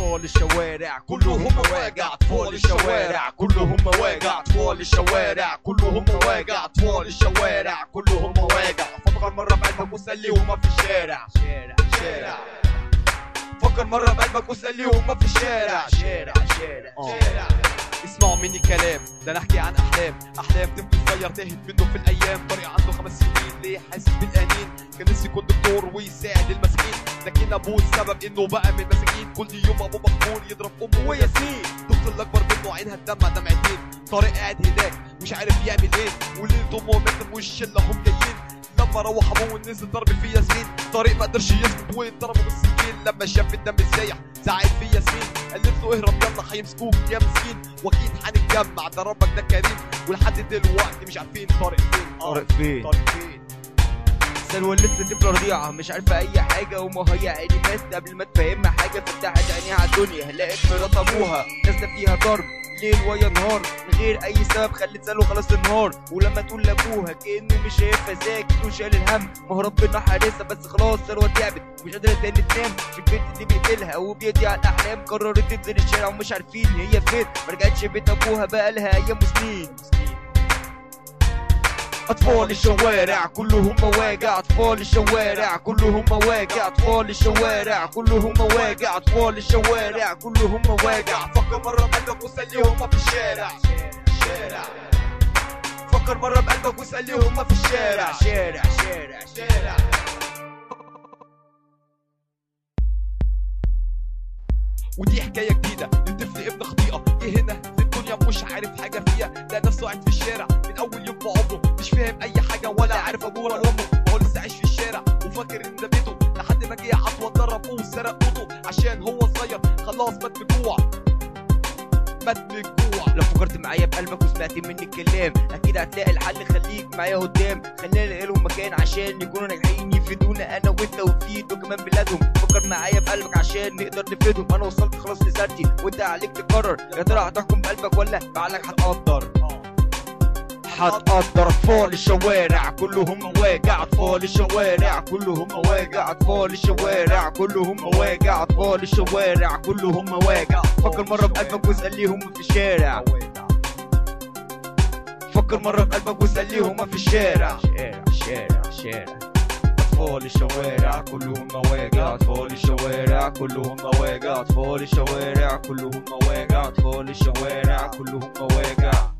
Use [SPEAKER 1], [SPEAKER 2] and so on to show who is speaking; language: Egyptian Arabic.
[SPEAKER 1] أطفال الشوارع كلهم مواجع أطفال الشوارع كلهم مواجع أطفال الشوارع كلهم مواجع أطفال الشوارع كلهم مواجع فكر مرة بقلبك وسليهم ما في الشارع شارع شارع فكر مرة بقلبك وسليهم ما في الشارع شارع شارع شارع اسمعوا مني كلام ده انا احكي عن احلام احلام طفل صغير تاهت منه في الايام طريق عنده خمس سنين ليه حاسس بالانين كان نفسه يكون دكتور ويساعد المساكين لكن ابوه السبب انه بقى من المساكين كل يوم ابوه مقبول يضرب امه وياسين الطفل الاكبر منه عينها تدمع دمعتين طارق قاعد هناك مش عارف يعمل ايه وليلته امه ماتت والشله هم جايين لما روح ابوه نزل ضرب في ياسمين طارق ما قدرش يثبت وضربه بالسكين لما شاف الدم السايح زعل في ياسمين قالت له اهرب يلا هيمسكوك يا مسكين واكيد هنتجمع ده ربك ده كريم ولحد دلوقتي مش عارفين طارق فين آه،
[SPEAKER 2] طارق فين؟
[SPEAKER 1] طارق فين
[SPEAKER 2] سلوى لسه طفلة رضيعة مش عارفة أي حاجة وما هي عيني مات قبل ما تفهمها حاجة فتحت عينيها على الدنيا لقيت مرات أبوها نازلة فيها ضرب ليل ويا نهار من غير أي سبب خلت سلوى خلاص النهار ولما تقول لأبوها كأنه مش شايفها ساكت وشايل الهم ما هو ربنا حارسها بس خلاص سلوى تعبت ومش قادرة تاني تنام في البنت دي بيقتلها وبيضيع على الأحلام قررت تنزل الشارع ومش عارفين هي فين مرجعتش بيت أبوها بقى لها أيام وسنين أطفال الشوارع كلهم مواجع أطفال الشوارع كلهم مواجع أطفال الشوارع كلهم مواجع أطفال الشوارع كلهم مواجع
[SPEAKER 1] فكر مرة بقلبك وسليهم ما في الشارع شارع فكر مرة بقلبك وسليهم ما في الشارع
[SPEAKER 2] شارع شارع
[SPEAKER 1] شارع ودي حكاية جديدة لطفل ابن خطيئة جه هنا في الدنيا مش عارف حاجة فيها لقى نفسه قاعد في الشارع من أول يوم في عمره مش فاهم أي حاجة ولا عارف أبوه ولا أمه هو لسه عايش في الشارع وفاكر إن ده بيته لحد ما جه عطوة ضرب أبوه وسرق قوته عشان هو صغير خلاص مات من الجوع مات من الجوع
[SPEAKER 2] لو فكرت معايا بقلبك وسمعت مني الكلام اكيد هتلاقي الحل خليك معايا قدام خلينا نلاقي لهم مكان عشان يكونوا ناجحين يفيدونا انا وانت وفيد وكمان بلادهم فكر معايا بقلبك عشان نقدر نفيدهم انا وصلت خلاص لسرتي وانت عليك تقرر يا ترى هتحكم بقلبك ولا بعقلك هتقدر هتقدر اطفال الشوارع كلهم مواجع اطفال الشوارع كلهم مواجع اطفال الشوارع كلهم مواجع اطفال الشوارع كلهم مواجع فكر مره بقلبك واساليهم في الشارع فكر مره بقلبك واساليهم في الشارع شارع شارع شارع أطفال الشوارع كلهم مواجع أطفال الشوارع كلهم مواجع أطفال الشوارع كلهم مواجع أطفال الشوارع كلهم مواجع